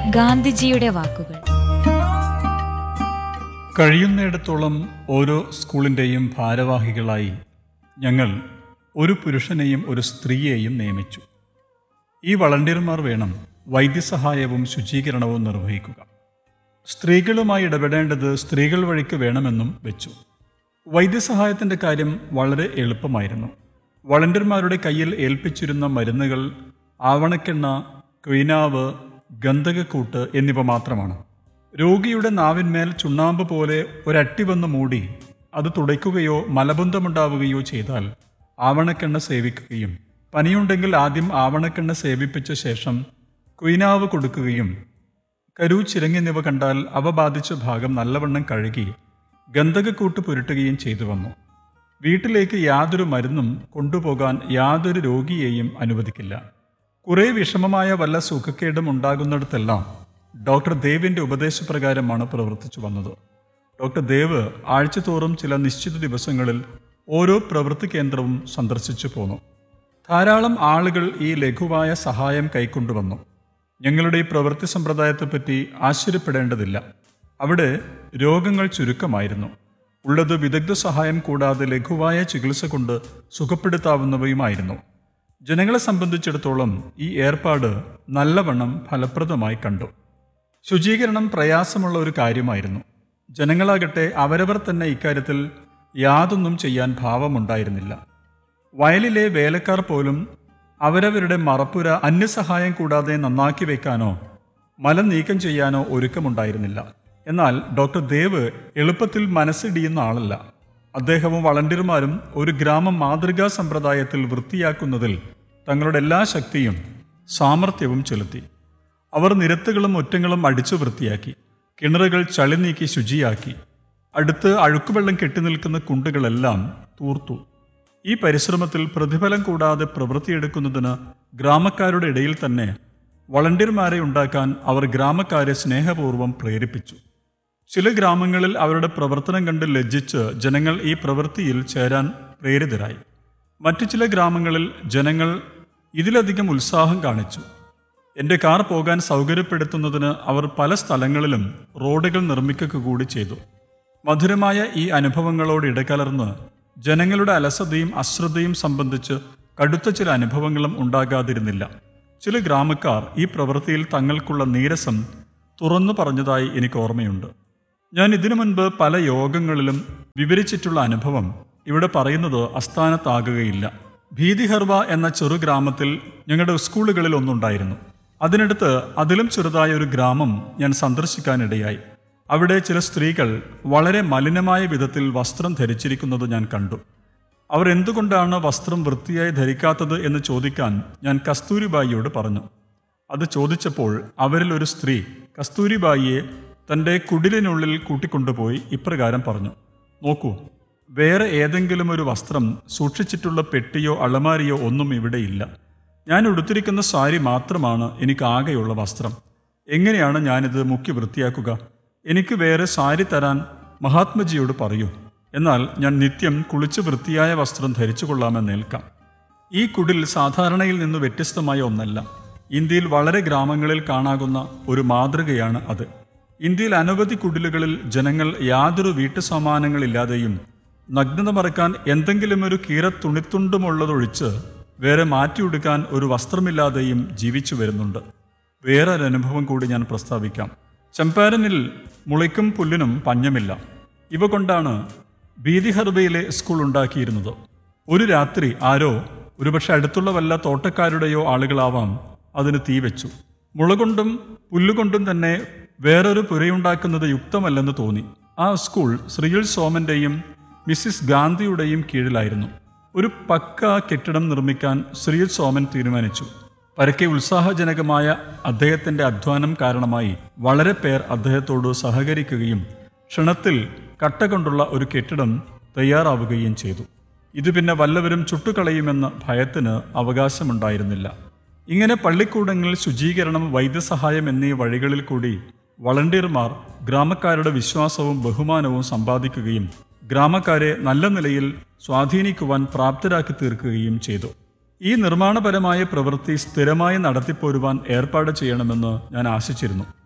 ഗാന്ധിജിയുടെ വാക്കുകൾ കഴിയുന്നിടത്തോളം ഓരോ സ്കൂളിൻ്റെയും ഭാരവാഹികളായി ഞങ്ങൾ ഒരു പുരുഷനെയും ഒരു സ്ത്രീയെയും നിയമിച്ചു ഈ വളണ്ടിയർമാർ വേണം വൈദ്യസഹായവും ശുചീകരണവും നിർവഹിക്കുക സ്ത്രീകളുമായി ഇടപെടേണ്ടത് സ്ത്രീകൾ വഴിക്ക് വേണമെന്നും വെച്ചു വൈദ്യസഹായത്തിൻ്റെ കാര്യം വളരെ എളുപ്പമായിരുന്നു വളണ്ടിയർമാരുടെ കയ്യിൽ ഏൽപ്പിച്ചിരുന്ന മരുന്നുകൾ ആവണക്കെണ്ണ ക്വീനാവ് ഗന്ധകക്കൂട്ട് എന്നിവ മാത്രമാണ് രോഗിയുടെ നാവിന്മേൽ ചുണ്ണാമ്പ് പോലെ ഒരട്ടി വന്ന് മൂടി അത് തുടയ്ക്കുകയോ മലബന്ധമുണ്ടാവുകയോ ചെയ്താൽ ആവണക്കെണ്ണ സേവിക്കുകയും പനിയുണ്ടെങ്കിൽ ആദ്യം ആവണക്കെണ്ണ സേവിപ്പിച്ച ശേഷം ക്വീനാവ് കൊടുക്കുകയും കരു ചിരങ്ങെന്നിവ കണ്ടാൽ അവ ബാധിച്ച ഭാഗം നല്ലവണ്ണം കഴുകി ഗന്ധകക്കൂട്ട് പുരട്ടുകയും ചെയ്തു വന്നു വീട്ടിലേക്ക് യാതൊരു മരുന്നും കൊണ്ടുപോകാൻ യാതൊരു രോഗിയെയും അനുവദിക്കില്ല കുറെ വിഷമമായ വല്ല സുഖക്കേടും ഉണ്ടാകുന്നിടത്തെല്ലാം ഡോക്ടർ ദേവിന്റെ ഉപദേശപ്രകാരമാണ് പ്രവർത്തിച്ചു വന്നത് ഡോക്ടർ ദേവ് ആഴ്ചതോറും ചില നിശ്ചിത ദിവസങ്ങളിൽ ഓരോ പ്രവൃത്തി കേന്ദ്രവും സന്ദർശിച്ചു പോന്നു ധാരാളം ആളുകൾ ഈ ലഘുവായ സഹായം കൈക്കൊണ്ടുവന്നു ഞങ്ങളുടെ ഈ പ്രവൃത്തി സമ്പ്രദായത്തെപ്പറ്റി ആശ്ചര്യപ്പെടേണ്ടതില്ല അവിടെ രോഗങ്ങൾ ചുരുക്കമായിരുന്നു ഉള്ളത് വിദഗ്ധ സഹായം കൂടാതെ ലഘുവായ ചികിത്സ കൊണ്ട് സുഖപ്പെടുത്താവുന്നവയുമായിരുന്നു ജനങ്ങളെ സംബന്ധിച്ചിടത്തോളം ഈ ഏർപ്പാട് നല്ലവണ്ണം ഫലപ്രദമായി കണ്ടു ശുചീകരണം പ്രയാസമുള്ള ഒരു കാര്യമായിരുന്നു ജനങ്ങളാകട്ടെ അവരവർ തന്നെ ഇക്കാര്യത്തിൽ യാതൊന്നും ചെയ്യാൻ ഭാവമുണ്ടായിരുന്നില്ല വയലിലെ വേലക്കാർ പോലും അവരവരുടെ മറപ്പുര അന്യസഹായം കൂടാതെ നന്നാക്കി വെക്കാനോ മലം നീക്കം ചെയ്യാനോ ഒരുക്കമുണ്ടായിരുന്നില്ല എന്നാൽ ഡോക്ടർ ദേവ് എളുപ്പത്തിൽ മനസ്സിടിയുന്ന ആളല്ല അദ്ദേഹവും വളണ്ടിയർമാരും ഒരു ഗ്രാമം മാതൃകാ സമ്പ്രദായത്തിൽ വൃത്തിയാക്കുന്നതിൽ തങ്ങളുടെ എല്ലാ ശക്തിയും സാമർഥ്യവും ചെലുത്തി അവർ നിരത്തുകളും മുറ്റങ്ങളും അടിച്ചു വൃത്തിയാക്കി കിണറുകൾ ചളി നീക്കി ശുചിയാക്കി അടുത്ത് അഴുക്കുവെള്ളം കെട്ടിനിൽക്കുന്ന കുണ്ടുകളെല്ലാം തൂർത്തു ഈ പരിശ്രമത്തിൽ പ്രതിഫലം കൂടാതെ പ്രവൃത്തിയെടുക്കുന്നതിന് ഗ്രാമക്കാരുടെ ഇടയിൽ തന്നെ വളണ്ടിയർമാരെ ഉണ്ടാക്കാൻ അവർ ഗ്രാമക്കാരെ സ്നേഹപൂർവ്വം പ്രേരിപ്പിച്ചു ചില ഗ്രാമങ്ങളിൽ അവരുടെ പ്രവർത്തനം കണ്ട് ലജ്ജിച്ച് ജനങ്ങൾ ഈ പ്രവൃത്തിയിൽ ചേരാൻ പ്രേരിതരായി മറ്റു ചില ഗ്രാമങ്ങളിൽ ജനങ്ങൾ ഇതിലധികം ഉത്സാഹം കാണിച്ചു എൻ്റെ കാർ പോകാൻ സൗകര്യപ്പെടുത്തുന്നതിന് അവർ പല സ്ഥലങ്ങളിലും റോഡുകൾ നിർമ്മിക്കുക കൂടി ചെയ്തു മധുരമായ ഈ അനുഭവങ്ങളോട് ഇടകലർന്ന് ജനങ്ങളുടെ അലസതയും അശ്രദ്ധയും സംബന്ധിച്ച് കടുത്ത ചില അനുഭവങ്ങളും ഉണ്ടാകാതിരുന്നില്ല ചില ഗ്രാമക്കാർ ഈ പ്രവൃത്തിയിൽ തങ്ങൾക്കുള്ള നീരസം തുറന്നു പറഞ്ഞതായി എനിക്ക് ഓർമ്മയുണ്ട് ഞാൻ ഇതിനു മുൻപ് പല യോഗങ്ങളിലും വിവരിച്ചിട്ടുള്ള അനുഭവം ഇവിടെ പറയുന്നത് അസ്ഥാനത്താകുകയില്ല ഭീതിഹർവ എന്ന ചെറു ഗ്രാമത്തിൽ ഞങ്ങളുടെ സ്കൂളുകളിൽ ഒന്നുണ്ടായിരുന്നു അതിനടുത്ത് അതിലും ചെറുതായ ഒരു ഗ്രാമം ഞാൻ സന്ദർശിക്കാനിടയായി അവിടെ ചില സ്ത്രീകൾ വളരെ മലിനമായ വിധത്തിൽ വസ്ത്രം ധരിച്ചിരിക്കുന്നത് ഞാൻ കണ്ടു അവർ എന്തുകൊണ്ടാണ് വസ്ത്രം വൃത്തിയായി ധരിക്കാത്തത് എന്ന് ചോദിക്കാൻ ഞാൻ കസ്തൂരിബായിയോട് പറഞ്ഞു അത് ചോദിച്ചപ്പോൾ അവരിൽ ഒരു സ്ത്രീ കസ്തൂരിബായിയെ തൻ്റെ കുടിലിനുള്ളിൽ കൂട്ടിക്കൊണ്ടുപോയി ഇപ്രകാരം പറഞ്ഞു നോക്കൂ വേറെ ഏതെങ്കിലും ഒരു വസ്ത്രം സൂക്ഷിച്ചിട്ടുള്ള പെട്ടിയോ അളമാരിയോ ഒന്നും ഇവിടെയില്ല ഞാൻ ഉടുത്തിരിക്കുന്ന സാരി മാത്രമാണ് എനിക്ക് ആകെയുള്ള വസ്ത്രം എങ്ങനെയാണ് ഞാനിത് മുക്കി വൃത്തിയാക്കുക എനിക്ക് വേറെ സാരി തരാൻ മഹാത്മജിയോട് പറയൂ എന്നാൽ ഞാൻ നിത്യം കുളിച്ച് വൃത്തിയായ വസ്ത്രം ധരിച്ചു കൊള്ളാമെന്നേൽക്കാം ഈ കുടിൽ സാധാരണയിൽ നിന്ന് വ്യത്യസ്തമായ ഒന്നല്ല ഇന്ത്യയിൽ വളരെ ഗ്രാമങ്ങളിൽ കാണാകുന്ന ഒരു മാതൃകയാണ് അത് ഇന്ത്യയിൽ അനവധി കുടിലുകളിൽ ജനങ്ങൾ യാതൊരു വീട്ടു സാമാനങ്ങളില്ലാതെയും നഗ്നത മറക്കാൻ എന്തെങ്കിലും ഒരു കീറ തുണിത്തുണ്ടുമുള്ളതൊഴിച്ച് വേറെ മാറ്റിയെടുക്കാൻ ഒരു വസ്ത്രമില്ലാതെയും ജീവിച്ചു വരുന്നുണ്ട് വേറെ ഒരു അനുഭവം കൂടി ഞാൻ പ്രസ്താവിക്കാം ചമ്പാരനിൽ മുളയ്ക്കും പുല്ലിനും പഞ്ഞമില്ല ഇവ കൊണ്ടാണ് ബീദിഹർബയിലെ സ്കൂൾ ഉണ്ടാക്കിയിരുന്നത് ഒരു രാത്രി ആരോ ഒരുപക്ഷെ അടുത്തുള്ള വല്ല തോട്ടക്കാരുടെയോ ആളുകളാവാം അതിന് തീ വെച്ചു മുളകൊണ്ടും പുല്ലുകൊണ്ടും തന്നെ വേറൊരു പുരയുണ്ടാക്കുന്നത് യുക്തമല്ലെന്ന് തോന്നി ആ സ്കൂൾ ശ്രീയിൽ സോമന്റെയും മിസ്സിസ് ഗാന്ധിയുടെയും കീഴിലായിരുന്നു ഒരു പക്ക കെട്ടിടം നിർമ്മിക്കാൻ ശ്രീയിൽ സോമൻ തീരുമാനിച്ചു പരക്കെ ഉത്സാഹജനകമായ അദ്ദേഹത്തിന്റെ അധ്വാനം കാരണമായി വളരെ പേർ അദ്ദേഹത്തോട് സഹകരിക്കുകയും ക്ഷണത്തിൽ കട്ട കൊണ്ടുള്ള ഒരു കെട്ടിടം തയ്യാറാവുകയും ചെയ്തു ഇത് പിന്നെ വല്ലവരും ചുട്ടുകളയുമെന്ന ഭയത്തിന് അവകാശമുണ്ടായിരുന്നില്ല ഇങ്ങനെ പള്ളിക്കൂടങ്ങളിൽ ശുചീകരണം വൈദ്യസഹായം എന്നീ വഴികളിൽ കൂടി വളണ്ടിയർമാർ ഗ്രാമക്കാരുടെ വിശ്വാസവും ബഹുമാനവും സമ്പാദിക്കുകയും ഗ്രാമക്കാരെ നല്ല നിലയിൽ സ്വാധീനിക്കുവാൻ പ്രാപ്തരാക്കി തീർക്കുകയും ചെയ്തു ഈ നിർമ്മാണപരമായ പ്രവൃത്തി സ്ഥിരമായി നടത്തിപ്പോരുവാൻ ഏർപ്പാട് ചെയ്യണമെന്ന് ഞാൻ ആശിച്ചിരുന്നു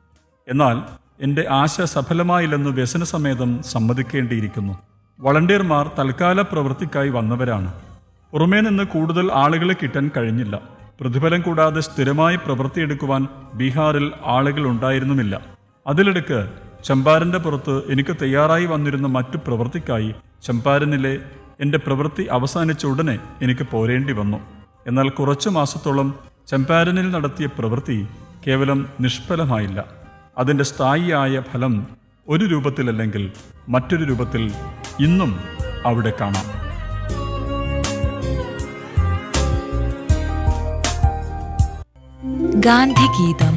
എന്നാൽ എൻ്റെ ആശ സഫലമായില്ലെന്ന് വ്യസനസമേതം സമ്മതിക്കേണ്ടിയിരിക്കുന്നു വളണ്ടിയർമാർ തൽക്കാല പ്രവൃത്തിക്കായി വന്നവരാണ് പുറമേ നിന്ന് കൂടുതൽ ആളുകളെ കിട്ടാൻ കഴിഞ്ഞില്ല പ്രതിഫലം കൂടാതെ സ്ഥിരമായി പ്രവൃത്തിയെടുക്കുവാൻ ബീഹാറിൽ ആളുകൾ ഉണ്ടായിരുന്നുമില്ല അതിലിടക്ക് ചമ്പാരന്റെ പുറത്ത് എനിക്ക് തയ്യാറായി വന്നിരുന്ന മറ്റു പ്രവൃത്തിക്കായി ചമ്പാരനിലെ എൻ്റെ പ്രവൃത്തി അവസാനിച്ച ഉടനെ എനിക്ക് പോരേണ്ടി വന്നു എന്നാൽ കുറച്ചു മാസത്തോളം ചമ്പാരനിൽ നടത്തിയ പ്രവൃത്തി കേവലം നിഷ്ഫലമായില്ല അതിൻ്റെ സ്ഥായിയായ ഫലം ഒരു രൂപത്തിലല്ലെങ്കിൽ മറ്റൊരു രൂപത്തിൽ ഇന്നും അവിടെ കാണാം ഗാന്ധിഗീതം